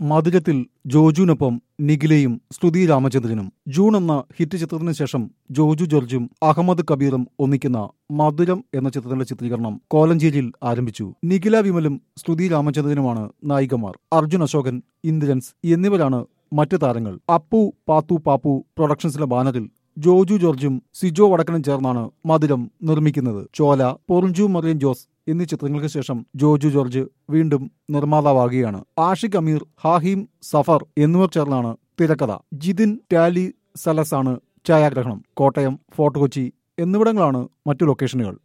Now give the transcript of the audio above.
മധുരത്തിൽ ജോജുവിനൊപ്പം നിഖിലയും സ്തുതി രാമചന്ദ്രനും ജൂൺ എന്ന ഹിറ്റ് ചിത്രത്തിന് ശേഷം ജോജു ജോർജും അഹമ്മദ് കബീറും ഒന്നിക്കുന്ന മധുരം എന്ന ചിത്രത്തിന്റെ ചിത്രീകരണം കോലഞ്ചേരിയിൽ ആരംഭിച്ചു നിഖില വിമലും സ്തുതി രാമചന്ദ്രനുമാണ് നായികമാർ അർജുൻ അശോകൻ ഇന്ദ്രൻസ് എന്നിവരാണ് മറ്റ് താരങ്ങൾ അപ്പു പാത്തു പാപ്പു പ്രൊഡക്ഷൻസിന്റെ ബാനറിൽ ജോജു ജോർജും സിജോ വടക്കനും ചേർന്നാണ് മധുരം നിർമ്മിക്കുന്നത് ചോല പൊറിഞ്ചു മറിയൻ ജോസ് എന്നീ ചിത്രങ്ങൾക്ക് ശേഷം ജോജു ജോർജ് വീണ്ടും നിർമ്മാതാവാകുകയാണ് ആഷിഖ് അമീർ ഹാഹിം സഫർ എന്നിവർ ചേർന്നാണ് തിരക്കഥ ജിതിൻ ടാലി സലസ് ആണ് ഛായാഗ്രഹണം കോട്ടയം ഫോർട്ട് കൊച്ചി എന്നിവിടങ്ങളാണ് മറ്റു ലൊക്കേഷനുകൾ